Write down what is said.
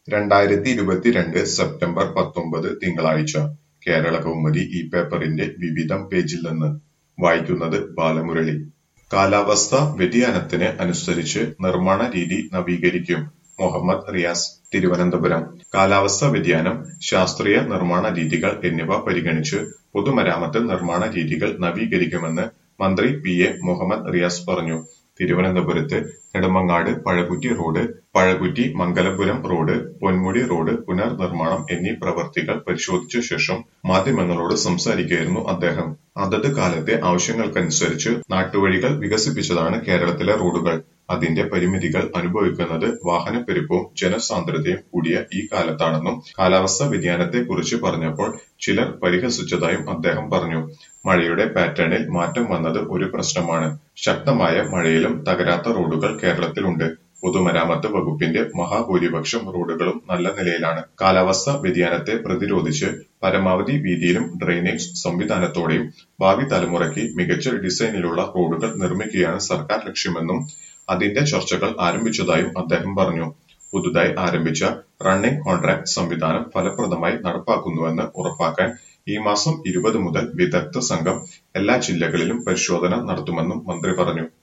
രണ്ടായിരത്തി ഇരുപത്തിരണ്ട് സെപ്റ്റംബർ പത്തൊമ്പത് തിങ്കളാഴ്ച കേരളകൗമുദി ഈ പേപ്പറിന്റെ വിവിധം പേജിൽ നിന്ന് വായിക്കുന്നത് ബാലമുരളി കാലാവസ്ഥാ വ്യതിയാനത്തിന് അനുസരിച്ച് നിർമ്മാണ രീതി നവീകരിക്കും മുഹമ്മദ് റിയാസ് തിരുവനന്തപുരം കാലാവസ്ഥാ വ്യതിയാനം ശാസ്ത്രീയ നിർമ്മാണ രീതികൾ എന്നിവ പരിഗണിച്ച് പൊതുമരാമത്ത് നിർമ്മാണ രീതികൾ നവീകരിക്കുമെന്ന് മന്ത്രി പി എ മുഹമ്മദ് റിയാസ് പറഞ്ഞു തിരുവനന്തപുരത്ത് Nedumangad Pazhakutty road Pazhakutty Mangalapuram road Ponmudi road പുനർനിർമ്മാണം എന്നീ പ്രവൃത്തികൾ പരിശോധിച്ച ശേഷം മാധ്യമങ്ങളോട് സംസാരിക്കുകയായിരുന്നു അദ്ദേഹം അതത് കാലത്തെ ആവശ്യങ്ങൾക്കനുസരിച്ച് നാട്ടുവഴികൾ വികസിപ്പിച്ചതാണ് കേരളത്തിലെ റോഡുകൾ അതിന്റെ പരിമിതികൾ അനുഭവിക്കുന്നത് വാഹനപ്പെരുപ്പവും ജനസാന്ദ്രതയും കൂടിയ ഈ കാലത്താണെന്നും കാലാവസ്ഥാ വ്യതിയാനത്തെക്കുറിച്ച് പറഞ്ഞപ്പോൾ ചിലർ പരിഹസിച്ചതായും അദ്ദേഹം പറഞ്ഞു മഴയുടെ പാറ്റേണിൽ മാറ്റം വന്നത് ഒരു പ്രശ്നമാണ് ശക്തമായ മഴയിലും തകരാത്ത റോഡുകൾ കേരളത്തിലുണ്ട് പൊതുമരാമത്ത് വകുപ്പിന്റെ മഹാഭൂരിപക്ഷം റോഡുകളും നല്ല നിലയിലാണ് കാലാവസ്ഥാ വ്യതിയാനത്തെ പ്രതിരോധിച്ച് പരമാവധി വീതിയിലും ഡ്രെയിനേജ് സംവിധാനത്തോടെയും ഭാവി തലമുറയ്ക്ക് മികച്ച ഡിസൈനിലുള്ള റോഡുകൾ നിർമ്മിക്കുകയാണ് സർക്കാർ ലക്ഷ്യമെന്നും അതിന്റെ ചർച്ചകൾ ആരംഭിച്ചതായും അദ്ദേഹം പറഞ്ഞു പുതുതായി ആരംഭിച്ച റണ്ണിംഗ് കോൺട്രാക്ട് സംവിധാനം ഫലപ്രദമായി നടപ്പാക്കുന്നുവെന്ന് ഉറപ്പാക്കാൻ ഈ മാസം ഇരുപത് മുതൽ വിദഗ്ധ സംഘം എല്ലാ ജില്ലകളിലും പരിശോധന നടത്തുമെന്നും മന്ത്രി പറഞ്ഞു